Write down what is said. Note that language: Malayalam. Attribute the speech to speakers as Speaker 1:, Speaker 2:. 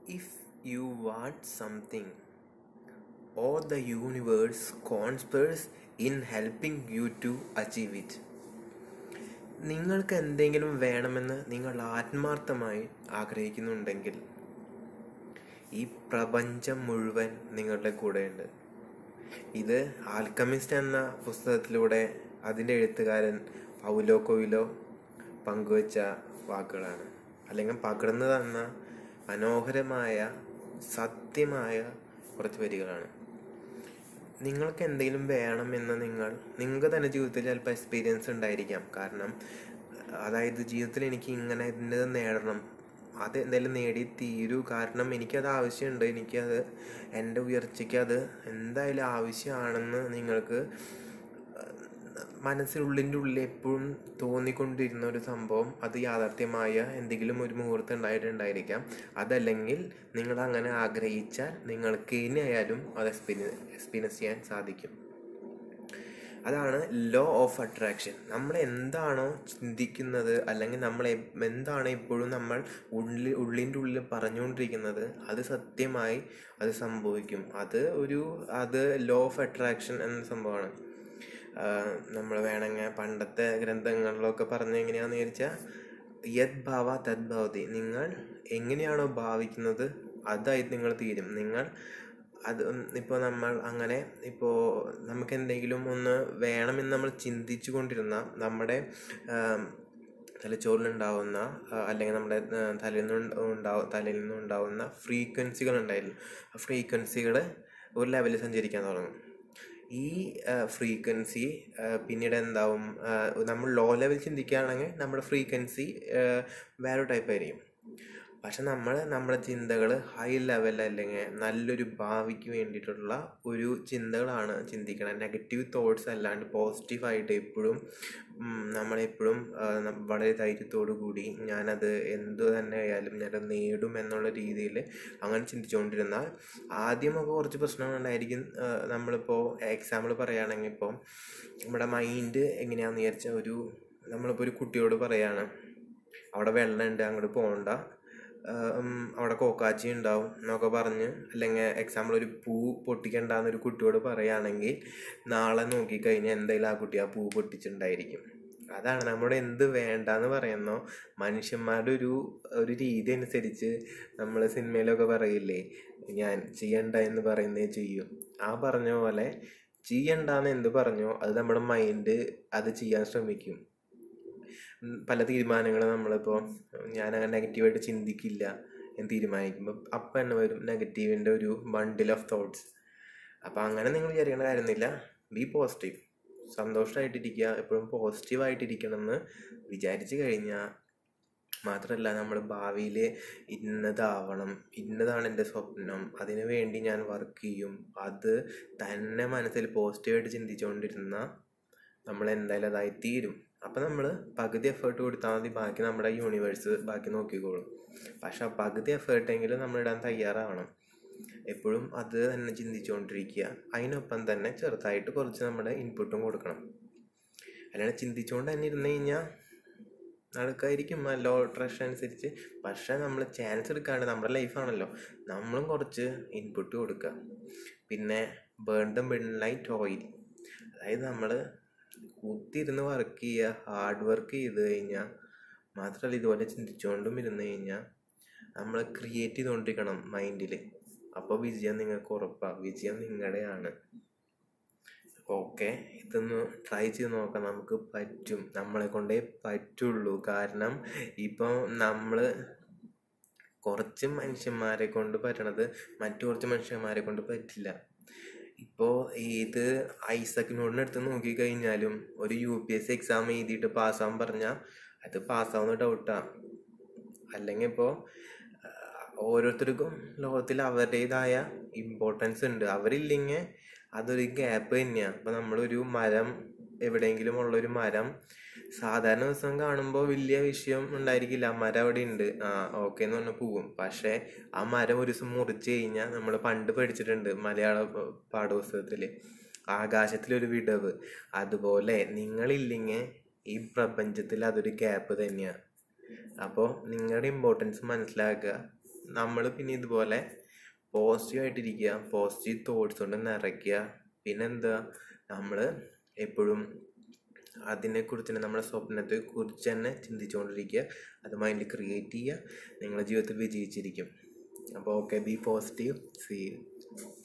Speaker 1: If you want something, all the universe conspires in helping you to achieve it. നിങ്ങൾക്ക് എന്തെങ്കിലും വേണമെന്ന് നിങ്ങൾ ആത്മാർത്ഥമായി ആഗ്രഹിക്കുന്നുണ്ടെങ്കിൽ ഈ പ്രപഞ്ചം മുഴുവൻ നിങ്ങളുടെ കൂടെയുണ്ട് ഇത് ആൽക്കമിസ്റ്റ് എന്ന പുസ്തകത്തിലൂടെ അതിൻ്റെ എഴുത്തുകാരൻ പൗലോ കൊയിലോ പങ്കുവച്ച വാക്കുകളാണ് അല്ലെങ്കിൽ പകർന്നു തന്ന മനോഹരമായ സത്യമായ കുറച്ച് വരികളാണ് നിങ്ങൾക്ക് എന്തെങ്കിലും വേണമെന്ന് നിങ്ങൾ നിങ്ങൾക്ക് തന്നെ ജീവിതത്തിൽ ചിലപ്പോൾ എക്സ്പീരിയൻസ് ഉണ്ടായിരിക്കാം കാരണം അതായത് ജീവിതത്തിൽ എനിക്ക് ഇങ്ങനെ ഇന്നത് നേടണം അത് എന്തായാലും നേടി തീരൂ കാരണം എനിക്കത് ആവശ്യമുണ്ട് എനിക്കത് എൻ്റെ ഉയർച്ചയ്ക്ക് അത് എന്തായാലും ആവശ്യമാണെന്ന് നിങ്ങൾക്ക് മനസ്സിനുള്ളിൻ്റെ ഉള്ളിൽ എപ്പോഴും തോന്നിക്കൊണ്ടിരുന്ന ഒരു സംഭവം അത് യാഥാർത്ഥ്യമായ എന്തെങ്കിലും ഒരു മുഹൂർത്തം ഉണ്ടായിട്ടുണ്ടായിരിക്കാം അതല്ലെങ്കിൽ നിങ്ങൾ അങ്ങനെ ആഗ്രഹിച്ചാൽ നിങ്ങൾക്ക് ഇനിയായാലും അത് എക്സ്പീരിയൻസ് എക്സ്പീരിയൻസ് ചെയ്യാൻ സാധിക്കും അതാണ് ലോ ഓഫ് അട്രാക്ഷൻ നമ്മൾ എന്താണോ ചിന്തിക്കുന്നത് അല്ലെങ്കിൽ നമ്മൾ എന്താണ് എപ്പോഴും നമ്മൾ ഉള്ളിൽ ഉള്ളിൻ്റെ ഉള്ളിൽ പറഞ്ഞുകൊണ്ടിരിക്കുന്നത് അത് സത്യമായി അത് സംഭവിക്കും അത് ഒരു അത് ലോ ഓഫ് അട്രാക്ഷൻ എന്ന സംഭവമാണ് നമ്മൾ വേണമെങ്കിൽ പണ്ടത്തെ ഗ്രന്ഥങ്ങളിലൊക്കെ പറഞ്ഞ എങ്ങനെയാണെന്ന് വിചാരിച്ചാൽ യത് ഭാവ തദ് ഭവതി നിങ്ങൾ എങ്ങനെയാണോ ഭാവിക്കുന്നത് അതായി നിങ്ങൾ തീരും നിങ്ങൾ അത് ഇപ്പോൾ നമ്മൾ അങ്ങനെ ഇപ്പോൾ നമുക്ക് എന്തെങ്കിലും ഒന്ന് വേണമെന്ന് നമ്മൾ ചിന്തിച്ചു കൊണ്ടിരുന്ന നമ്മുടെ തലച്ചോറിലുണ്ടാവുന്ന അല്ലെങ്കിൽ നമ്മുടെ തലയിൽ നിന്ന് ഉണ്ടാവും തലയിൽ നിന്ന് ഉണ്ടാവുന്ന ഫ്രീക്വൻസികൾ ഉണ്ടായിരുന്നു ആ ഫ്രീക്വൻസികൾ ഒരു ലെവലിൽ സഞ്ചരിക്കാൻ തുടങ്ങും ഈ ഫ്രീക്വൻസി പിന്നീട് എന്താവും നമ്മൾ ലോ ലെവൽ ചിന്തിക്കുകയാണെങ്കിൽ നമ്മുടെ ഫ്രീക്വൻസി വേറെ ടൈപ്പ് ആയിരിക്കും പക്ഷെ നമ്മൾ നമ്മുടെ ചിന്തകൾ ഹൈ ലെവൽ അല്ലെങ്കിൽ നല്ലൊരു ഭാവിക്ക് വേണ്ടിയിട്ടുള്ള ഒരു ചിന്തകളാണ് ചിന്തിക്കണം നെഗറ്റീവ് തോട്ട്സ് അല്ലാണ്ട് പോസിറ്റീവായിട്ട് എപ്പോഴും നമ്മളെപ്പോഴും വളരെ ധൈര്യത്തോടു കൂടി ഞാനത് എന്തു തന്നെ ആയാലും ഞാനത് നേടും എന്നുള്ള രീതിയിൽ അങ്ങനെ ചിന്തിച്ചുകൊണ്ടിരുന്നാൽ ആദ്യമൊക്കെ കുറച്ച് പ്രശ്നങ്ങളുണ്ടായിരിക്കും നമ്മളിപ്പോൾ എക്സാമ്പിൾ പറയുകയാണെങ്കിൽ ഇപ്പോൾ നമ്മുടെ മൈൻഡ് എങ്ങനെയാണെന്ന് വിചാരിച്ചാൽ ഒരു നമ്മളിപ്പോൾ ഒരു കുട്ടിയോട് പറയാണ് അവിടെ വെള്ളമുണ്ട് അങ്ങോട്ട് പോകണ്ട അവിടെ കോക്കാച്ചി ഉണ്ടാവും എന്നൊക്കെ പറഞ്ഞ് അല്ലെങ്കിൽ എക്സാമ്പിൾ ഒരു പൂ പൊട്ടിക്കണ്ടെന്ന് ഒരു കുട്ടിയോട് പറയുകയാണെങ്കിൽ നാളെ നോക്കിക്കഴിഞ്ഞാൽ എന്തായാലും ആ കുട്ടി ആ പൂ പൊട്ടിച്ചിട്ടുണ്ടായിരിക്കും അതാണ് നമ്മുടെ എന്ത് വേണ്ടാന്ന് പറയുന്നോ മനുഷ്യന്മാരുടെ ഒരു ഒരു രീതി അനുസരിച്ച് നമ്മൾ സിനിമയിലൊക്കെ പറയില്ലേ ഞാൻ ചെയ്യണ്ട എന്ന് പറയുന്നേ ചെയ്യും ആ പറഞ്ഞ പോലെ ചെയ്യണ്ടെന്ന് എന്ത് പറഞ്ഞോ അത് നമ്മുടെ മൈൻഡ് അത് ചെയ്യാൻ ശ്രമിക്കും പല തീരുമാനങ്ങളും നമ്മളിപ്പോൾ ഞാൻ അങ്ങനെ നെഗറ്റീവായിട്ട് ചിന്തിക്കില്ല എന്ന് തീരുമാനിക്കുമ്പോൾ അപ്പം തന്നെ വരും നെഗറ്റീവിൻ്റെ ഒരു ബണ്ടിൽ ഓഫ് തോട്ട്സ് അപ്പം അങ്ങനെ നിങ്ങൾ വിചാരിക്കേണ്ട കാര്യമൊന്നുമില്ല ബി പോസിറ്റീവ് സന്തോഷമായിട്ടിരിക്കുക എപ്പോഴും പോസിറ്റീവായിട്ടിരിക്കണം എന്ന് വിചാരിച്ചു കഴിഞ്ഞാൽ മാത്രമല്ല നമ്മൾ ഭാവിയിൽ ഇന്നതാവണം ഇന്നതാണ് എൻ്റെ സ്വപ്നം അതിനു വേണ്ടി ഞാൻ വർക്ക് ചെയ്യും അത് തന്നെ മനസ്സിൽ പോസിറ്റീവായിട്ട് ചിന്തിച്ചുകൊണ്ടിരുന്ന നമ്മൾ എന്തായാലും അതായി തീരും അപ്പം നമ്മൾ പകുതി എഫേർട്ട് കൊടുത്താൽ മതി ബാക്കി നമ്മുടെ യൂണിവേഴ്സ് ബാക്കി നോക്കിക്കോളും പക്ഷെ ആ പകുതി എഫേർട്ടെങ്കിലും നമ്മൾ ഇടാൻ തയ്യാറാവണം എപ്പോഴും അത് തന്നെ ചിന്തിച്ചുകൊണ്ടിരിക്കുക അതിനൊപ്പം തന്നെ ചെറുതായിട്ട് കുറച്ച് നമ്മുടെ ഇൻപുട്ടും കൊടുക്കണം അല്ലാണ്ട് ചിന്തിച്ചുകൊണ്ട് തന്നെ ഇരുന്ന് കഴിഞ്ഞാൽ നടക്കായിരിക്കും ലോ ട്രഷ് അനുസരിച്ച് പക്ഷെ നമ്മൾ ചാൻസ് എടുക്കാണ്ട് നമ്മുടെ ലൈഫാണല്ലോ നമ്മളും കുറച്ച് ഇൻപുട്ട് കൊടുക്കുക പിന്നെ burn the midnight oil അതായത് നമ്മൾ കുത്തിയിരുന്ന് വർക്ക് ചെയ്യുക ഹാർഡ് വർക്ക് ചെയ്ത് കഴിഞ്ഞാൽ മാത്രമല്ല ഇതുപോലെ ചിന്തിച്ചുകൊണ്ടും ഇരുന്ന് കഴിഞ്ഞാൽ നമ്മൾ ക്രിയേറ്റ് ചെയ്തുകൊണ്ടിരിക്കണം മൈൻഡിൽ അപ്പോൾ വിജയം നിങ്ങൾക്ക് ഉറപ്പാണ് വിജയം നിങ്ങളുടെയാണ് ഓക്കെ ഇതൊന്ന് ട്രൈ ചെയ്ത് നോക്കാം നമുക്ക് പറ്റും നമ്മളെ കൊണ്ടേ പറ്റുള്ളൂ കാരണം ഇപ്പം നമ്മൾ കുറച്ച് മനുഷ്യന്മാരെ കൊണ്ട് പറ്റണത് മറ്റു കുറച്ച് മനുഷ്യന്മാരെ കൊണ്ട് പറ്റില്ല ഇപ്പോൾ ഏത് ഐസക്കിനോടിന് അടുത്ത് നോക്കിക്കഴിഞ്ഞാലും ഒരു U P S C exam എഴുതിയിട്ട് പാസ്സാവാൻ പറഞ്ഞാൽ അത് പാസ്സാവുന്ന ഡൗട്ടാണ് അല്ലെങ്കിൽ ഇപ്പോൾ ഓരോരുത്തർക്കും ലോകത്തിൽ അവരുടേതായ ഇമ്പോർട്ടൻസ് ഉണ്ട് അവരില്ലെങ്കിൽ അതൊരു ഗ്യാപ്പ് തന്നെയാണ് ഇപ്പോൾ നമ്മളൊരു മരം എവിടെയെങ്കിലും ഉള്ളൊരു മരം സാധാരണ ദിവസം കാണുമ്പോൾ വലിയ വിഷയം ഉണ്ടായിരിക്കില്ല ആ മരം അവിടെ ഉണ്ട് ആ ഓക്കെ എന്ന് പറഞ്ഞ് പോവും പക്ഷേ ആ മരം ഒരു ദിവസം മുറിച്ച് കഴിഞ്ഞാൽ നമ്മൾ പണ്ട് പഠിച്ചിട്ടുണ്ട് മലയാള പാഠപുസ്തകത്തിൽ ആകാശത്തിലൊരു വിടവ് അതുപോലെ നിങ്ങളില്ലെങ്കിൽ ഈ പ്രപഞ്ചത്തിൽ അതൊരു ഗ്യാപ്പ് തന്നെയാണ് അപ്പോൾ നിങ്ങളുടെ ഇമ്പോർട്ടൻസ് മനസ്സിലാക്കുക നമ്മൾ പിന്നെ ഇതുപോലെ പോസിറ്റീവ് ആയിട്ടിരിക്കുക പോസിറ്റീവ് തോട്ട്സ് കൊണ്ട് നിറയ്ക്കുക പിന്നെന്താ നമ്മൾ എപ്പോഴും അതിനെക്കുറിച്ച് തന്നെ നമ്മുടെ സ്വപ്നത്തെ കുറിച്ച് തന്നെ ചിന്തിച്ചുകൊണ്ടിരിക്കുക അത് മൈൻഡിൽ ക്രിയേറ്റ് ചെയ്യുക നിങ്ങളുടെ ജീവിതത്തിൽ വിജയിച്ചിരിക്കും അപ്പോൾ ഓക്കെ ബി പോസിറ്റീവ് സീ